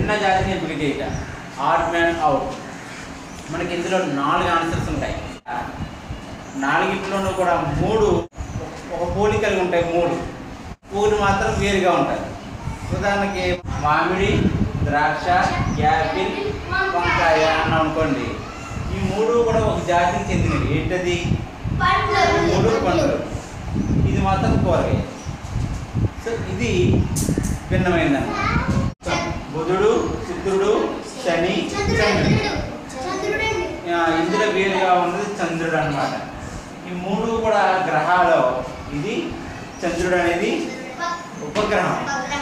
భిన్న జాతిని ఎంపిక చేయట ఆడ్ మ్యాన్ అవుట్ మనకి ఇందులో నాలుగు ఆన్సర్స్ ఉంటాయి నాలుగిట్లోనూ కూడా మూడు ఒక పోలికలు ఉంటాయి మూడు ఒకటి మాత్రం వేరుగా ఉంటాయి ఉదాహరణకి మామిడి ద్రాక్ష యాపిల్ వంకాయ అన్నాం అనుకోండి ఈ మూడు కూడా ఒక జాతికి చెందినవి ఏంటది ఈ మూడు పండ్లు ఇది మాత్రం కూరగాయ సో ఇది భిన్నమైందన్నమాట బుధుడు శుక్రుడు శని చంద్రుడు ఆ, ఇందులో వేరుగా ఉన్నది చంద్రుడు అన్నమాట ఈ మూడు కూడా గ్రహాలు ఇది చంద్రుడు అనేది ఉపగ్రహం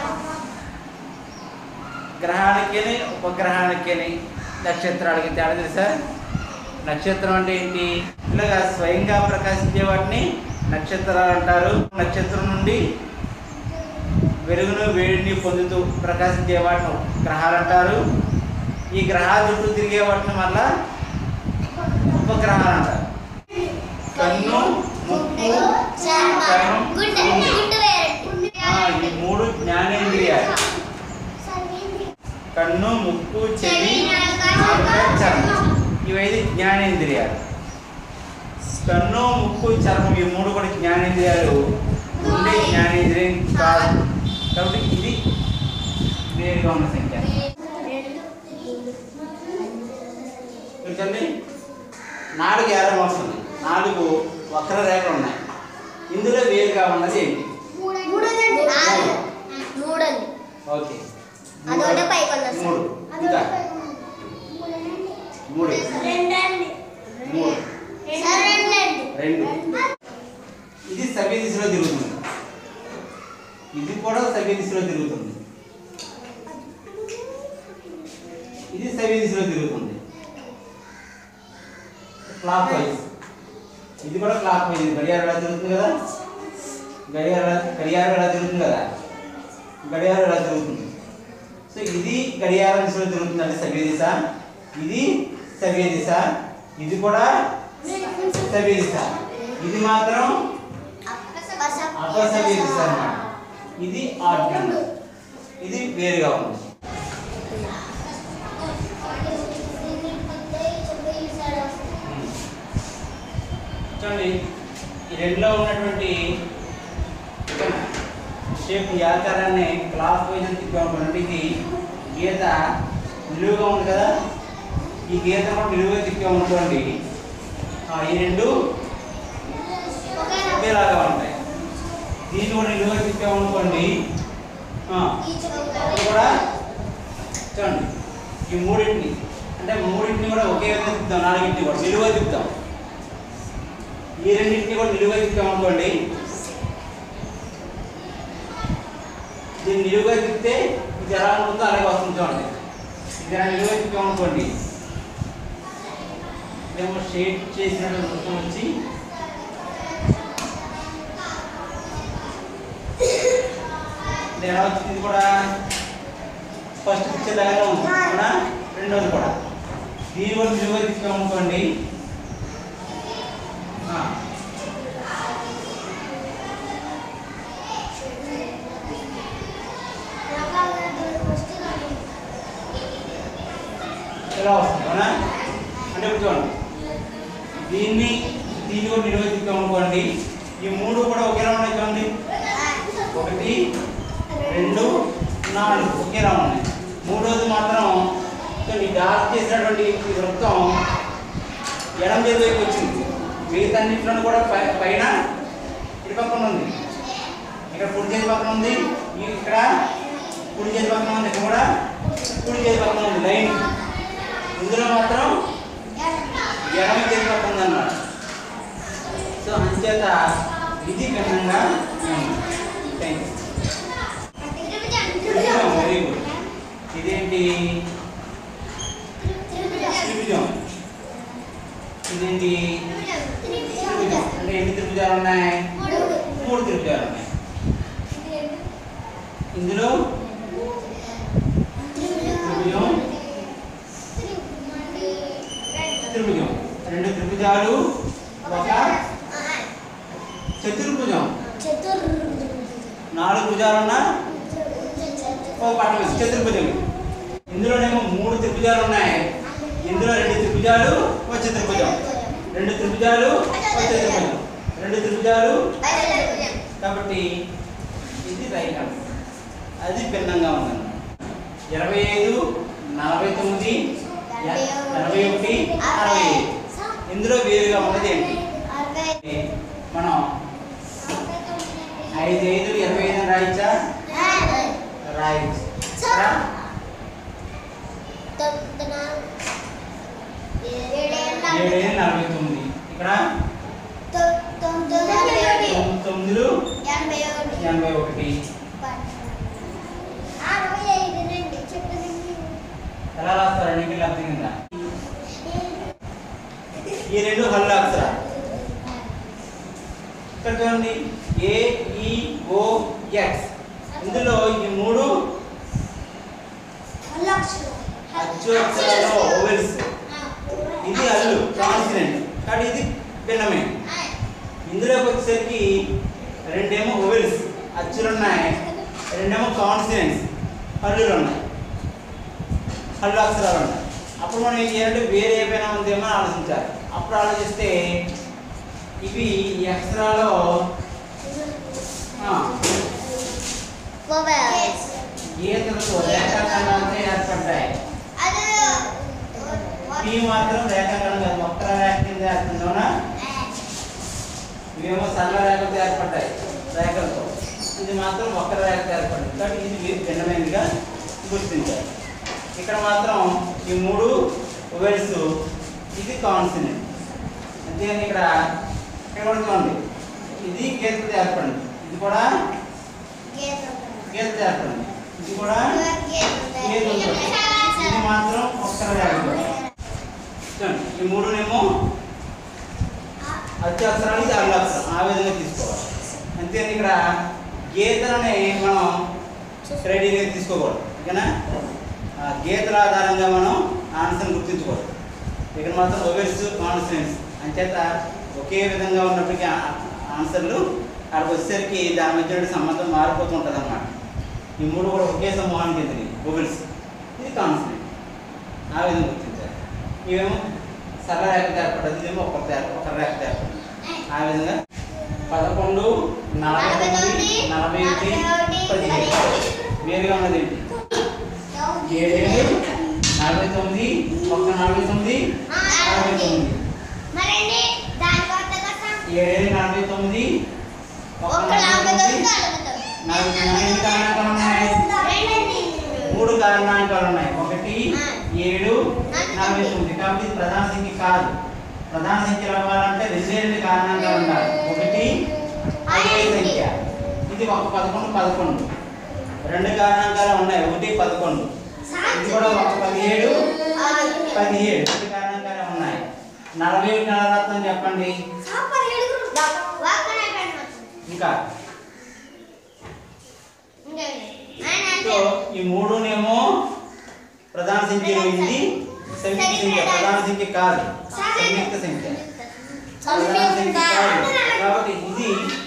గ్రహానికి ఉపగ్రహానికి నక్షత్రాలకి తేడా తెలుసా నక్షత్రం అంటే ఏంటి ఇలాగా స్వయంగా ప్రకాశించే వాటిని నక్షత్రాలు అంటారు నక్షత్రం నుండి వెలుగును వేడిని పొందుతూ ప్రకాశించే వాటిని గ్రహాలు అంటారు ఈ గ్రహాల చుట్టూ తిరిగే వాటిని మళ్ళా ఉపగ్రహాలు అంటారు కన్ను ముక్కు చర్మం, గుండె. ఆ, ఈ మూడు జ్ఞానేంద్రియాలు కన్ను ముక్కు చెవి నాలుక చర్మం ఇవైదు జ్ఞానేంద్రియాలు కన్ను ముక్కు చర్మం ఈ మూడు కూడా జ్ఞానేంద్రియాలు ఉండే జ్ఞానేంద్రియం కాదు కాబట్టి ఇది వేరుగా ఉన్న సంఖ్య చూడండి నాలుగు ఏరం వస్తుంది నాలుగు వక్ర రేఖలు ఉన్నాయి ఇందులో వేరుగా ఉన్నది ఏంటి మూడండి ఓకే అదొకటే పైకి ఉన్నది మూడు ఇంకా మూడు రెండండి మూడు సరేండి రెండు ఇది సవ్య దిశలో తిరుగుతుంది ఇది కూడా సవ్య దిశలో తిరుగుతుంది ఇది సవ్య దిశలో తిరుగుతుంది క్లాక్ వైజ్ ఇది కూడా క్లాక్ వైజ్ గడియారం ఎలా తిరుగుతుంది కదా గడియారం ఎలా- గడియారం ఎలా తిరుగుతుంది కదా గడియారం ఎలా తిరుగుతుంది సో ఇది గడియారం దిశలో తిరుగుతుంది అంటే సవ్య దిశ ఇది సవ్య దిశ ఇది కూడా సవ్య దిశ ఇది మాత్రం అపసవ్య దిశ అన్నమాట ఇది ఆర్డర్ ఇది వేరుగా ఉంది చూడండి ఈ రెండులో ఉన్నటువంటి షేప్ ఈ ఆకారాన్ని క్లాక్ వైజ్ తిప్పామనుకోండి ఇది గీత నిలువుగా ఉంది కదా ఈ గీత కూడా నిలువుగా తిప్పామనుకోండి ఆ, ఈ రెండు ఒకేలాగా ఉంటాయి దీన్ని కూడా నిలువుగా తిప్పామనుకోండి ఆ, అప్పుడు కూడా చూడండి ఈ మూడింటిని అంటే మూడింటిని కూడా ఒకే విధంగా తిప్పుతాం నాలుగింటిని కూడా నిలువుగా తిప్పుతాం ఈ రెండింటిని కూడా నిలువుగా తిప్పాం అనుకోండి దీన్ని నిలువుగా తిప్పితే ఇది ఎలా ఉంటుందో అలాగే వస్తుంది చూడండి ఇది ఎలా నిలువుగా తిప్పాం అనుకోండి మేము షేడ్ చేసినట్టు వృత్తం వచ్చి ఇది ఎలా వచ్చింది ఇది కూడా ఫస్ట్ పిక్చర్ లాగానే ఉంది అవునా రెండోది కూడా దీని కూడా నిలువుగా తిప్పాం అనుకోండి ఆ, ఎలా వస్తుంది అవునా అంటే ఇప్పుడు చూడండి దీన్ని దీన్ని కూడా నిర్వహిస్తాం అనుకోండి ఈ మూడు కూడా ఒకేలా ఉన్నాయి చూడండి ఒకటి రెండు నాలుగు ఒకేలా ఉన్నాయి మూడోది మాత్రం చూడండి డార్క్ చేసినటువంటి ఈ వృత్తం ఎడం చేతి వైపు వచ్చింది మిగతా అన్నింటిలోనూ కూడా పై- పైన ఇటు పక్కన ఉంది ఇక్కడ కుడి చేతి పక్కన ఉంది ఈ- ఇక్కడ కుడి చేతి పక్కన ఉంది ఇక్కడ కూడా కుడి చేతి పక్కన ఉంది లైన్ ఇందులో మాత్రం ఎడమ చేతి పక్కన ఉంది అన్నమాట సో అంచేత ఇది భిన్నంగా థ్యాంక్ యూ వెరీ గుడ్ ఇదేంటి త్రిభుజం ఇదేంటి త్రిభుజం అంటే ఎన్ని త్రిభుజాలు ఉన్నాయి మూడు త్రిభుజాలు ఉన్నాయి ఇందులో త్రిభుజం త్రిభుజం రెండు త్రిభుజాలు ఒక చతుర్భుజం నాలుగు భుజాలున్న ఒక పట్టం వేసి చతుర్భుజం ఇందులోనేమో మూడు త్రిభుజాలు ఉన్నాయి ఇందులో రెండు త్రిభుజాలు వచ్చే త్రిభుజం రెండు త్రిభుజాలు వచ్చే త్రిభుజం రెండు త్రిభుజాలు కాబట్టి ఇది రైట్ హ్యాండ్ అది భిన్నంగా ఉందన్నమాట ఇరవై ఐదు నలభై తొమ్మిది ఎ- ఎనభై ఒకటి అరవై ఐదు ఇందులో వేరుగా ఉన్నది ఏంటి మనం ఐదు ఐదు ఇరవై ఐదు రాయించా రాయచ్చు ఇక్కడ ఏడు ఐదు నలభై తొమ్మిది ఇక్కడ తొమ్మిది తొమ్మిదిలు ఎనభై ఒకటి ఎలా రాస్తారు నీకు అర్థం కింద ఈ రెండు హల్లు అక్షరాలు ఇక్కడ చూడండి ఏ ఈ ఓ ఎక్స్ ఇందులో ఈ మూడు అచ్చు అక్షరాలు ఓవెల్స్ ఇది అల్లు కాన్సిడెంట్ కాబట్టి ఇది భిన్నమే ఇందులోకి వచ్చేసరికి రెండేమో ఓవెల్స్ అచ్చులు ఉన్నాయి రెండేమో కాన్సిడెంట్స్ హల్లులు ఉన్నాయి హల్లు అక్షరాలు ఉన్నాయి అప్పుడు మనం ఏం చేయాలంటే వేరే ఏమైనా ఉందేమో అని ఆలోచించాలి అప్పుడు ఆలోచిస్తే ఇవి ఈ అక్షరాలు ఆ, గీతలతో రేఖాఖండాలతో ఏర్పడ్డాయి ఇవి మాత్రం రేఖాఖండం కాదు ఒక్క రేఖ కింద ఏర్పడిందవునా ఇవేమో సరళ రేఖలతో ఏర్పడ్డాయి రేఖలతో ఇది మాత్రం ఒక్క రేఖతో ఏర్పడింది కాబట్టి ఇది వీ- భిన్నమైనదిగా గుర్తించాలి ఇక్కడ మాత్రం ఈ మూడు వెల్స్ ఇది కాన్సినెంట్ అంతేగాని ఇక్కడ ఇక్కడ కూడా చూడండి ఇది గీతతో ఏర్పడింది ఇది కూడా గీతతో ఏర్పడింది ఇది కూడా గీత ఉంటుంది. ఇది మాత్రం ఒక్క రేఖతో చూడండి ఈ మూడునేమో అత్యవసరాలు ఇది అల్లవసరం ఆ విధంగా తీసుకోవాలి అంతేని ఇక్కడ గీతలని మనం రెడీగా తీసుకోకూడదు ఓకేనా ఆ గీతల ఆధారంగా మనం ఆన్సర్ గుర్తించకూడదు ఇక్కడ మాత్రం ఓవెల్స్ కాన్స్టెంట్స్ అంచేత ఒకే విధంగా ఉన్నప్పటికీ ఆ- ఆన్సర్లు అక్కడికి వచ్చేసరికి దాని మధ్య ఉండే సంబంధం మారిపోతూ ఉంటుంది అన్నమాట ఈ మూడు కూడా ఒకే సమూహానికి చెందినవి ఓవెల్స్ ఇది కాన్స్టెంట్ ఆ విధంగా గుర్తించాలి ఇవేమో సరళ రేఖ ఏర్పడ్డది ఇదేమో ఒక రేఖ ఒక రేఖ ఏర్పడింది ఆ విధంగా పదకొండు నలభై తొమ్మిది నలభై ఒకటి పదిహేడు వేరుగా ఉన్నది ఏంటి ఏడేడు నలభై తొమ్మిది ఒక్క నలభై తొమ్మిది నలభై తొమ్మిది మరండి దాని కొత్త కథ ఏడేడు నలభై తొమ్మిది ఒక్క ఒక్క నలభై నలభై తొమ్మిది తొమ్మిది నలభై ఎన్ని కారణాలు ఉన్నాయి రెండండి మూడు కారణాంకాలు ఉన్నాయి ఒకటి ఏడు నలభై తొమ్మిది కాబట్టి ఇది ప్రధాన సంఖ్య కాదు ప్రధాన సంఖ్య రావాలంటే రెండే రెండు కారణాంకాలు ఉండాలి ఒకటి అదే సంఖ్య ఇది ఒక పదకొండు పదకొండు రెండు కారణాంకాలు ఉన్నాయి ఒకటి పదకొండు ఇది కూడా ఒక పదిహేడు పదిహేడు రెండు కారణాంకాలు ఉన్నాయి నలభై ఒకటి నలభై చెప్పండి ఇంకా సో ఈ మూడునేమో ప్రధాన సంఖ్య ఇది సంయుక్త సంఖ్య ప్రధాన సంఖ్య కాదు సంయుక్త సంఖ్య ప్రధాన సంఖ్య కాదు కాబట్టి ఇది